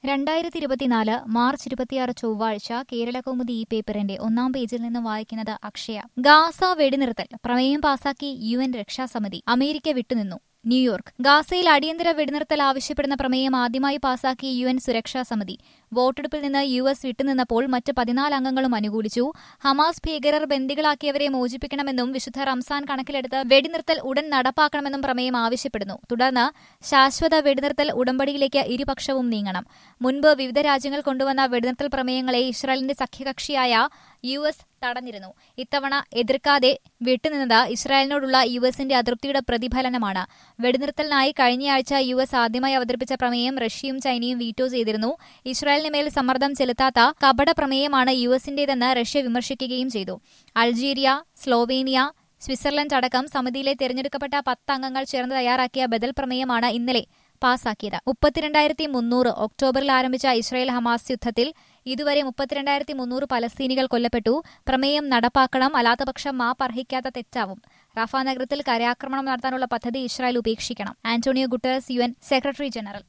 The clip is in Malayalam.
രണ്ടായിരത്തി ഇരുപത്തിനാല് മാർച്ച് ഇരുപത്തിയാറ് ചൊവ്വാഴ്ച കേരളകൗമുദി ഈ പേപ്പറിന്റെ ഒന്നാം പേജിൽ നിന്ന് വായിക്കുന്നത് അക്ഷയ ഗാസ വെടിനിർത്തൽ പ്രമേയം പാസാക്കി യു എൻ രക്ഷാസമിതി അമേരിക്ക വിട്ടുനിന്നു ന്യൂയോർക്ക് ഗാസയിൽ അടിയന്തര വെടിനിർത്തൽ ആവശ്യപ്പെടുന്ന പ്രമേയം ആദ്യമായി പാസാക്കിയ യു എൻ സുരക്ഷാ സമിതി വോട്ടെടുപ്പിൽ നിന്ന് യു എസ് വിട്ടുനിന്നപ്പോൾ മറ്റ് പതിനാല് അംഗങ്ങളും അനുകൂലിച്ചു ഹമാസ് ഭീകരർ ബന്ദികളാക്കിയവരെ മോചിപ്പിക്കണമെന്നും വിശുദ്ധ റംസാൻ കണക്കിലെടുത്ത് വെടിനിർത്തൽ ഉടൻ നടപ്പാക്കണമെന്നും പ്രമേയം ആവശ്യപ്പെടുന്നു തുടർന്ന് ശാശ്വത വെടിനിർത്തൽ ഉടമ്പടിയിലേക്ക് ഇരുപക്ഷവും നീങ്ങണം മുൻപ് വിവിധ രാജ്യങ്ങൾ കൊണ്ടുവന്ന വെടിനിർത്തൽ പ്രമേയങ്ങളെ ഇസ്രായേലിന്റെ സഖ്യകക്ഷിയായ യു എസ് തടഞ്ഞിരുന്നു ഇത്തവണ എതിർക്കാതെ വിട്ടുനിന്നത് ഇസ്രായേലിനോടുള്ള യു എസിന്റെ അതൃപ്തിയുടെ പ്രതിഫലനമാണ് വെടിനിർത്തലിനായി കഴിഞ്ഞയാഴ്ച യു എസ് ആദ്യമായി അവതരിപ്പിച്ച പ്രമേയം റഷ്യയും ചൈനയും വീറ്റോ ചെയ്തിരുന്നു ഇസ്രായേലിന് മേൽ സമ്മർദ്ദം ചെലുത്താത്ത കപട പ്രമേയമാണ് യു എസിന്റേതെന്ന് റഷ്യ വിമർശിക്കുകയും ചെയ്തു അൾജീരിയ സ്ലോവേനിയ സ്വിറ്റ്സർലൻഡ് അടക്കം സമിതിയിലെ തെരഞ്ഞെടുക്കപ്പെട്ട പത്ത് അംഗങ്ങൾ ചേർന്ന് തയ്യാറാക്കിയ ബദൽ പ്രമേയമാണ് ഇന്നലെ പാസാക്കിയത് മുപ്പത്തിരണ്ടായിരത്തി മുന്നൂറ് ഒക്ടോബറിൽ ആരംഭിച്ച ഇസ്രായേൽ ഹമാസ് യുദ്ധത്തിൽ ഇതുവരെ മുപ്പത്തിരണ്ടായിരത്തി മുന്നൂറ് പലസ്തീനികൾ കൊല്ലപ്പെട്ടു പ്രമേയം നടപ്പാക്കണം അല്ലാത്തപക്ഷം മാപ്പ് അർഹിക്കാത്ത തെറ്റാവും റഫ നഗരത്തിൽ കരാക്രമണം നടത്താനുള്ള പദ്ധതി ഇസ്രായേൽ ഉപേക്ഷിക്കണം Antonio Guterres U N secretary general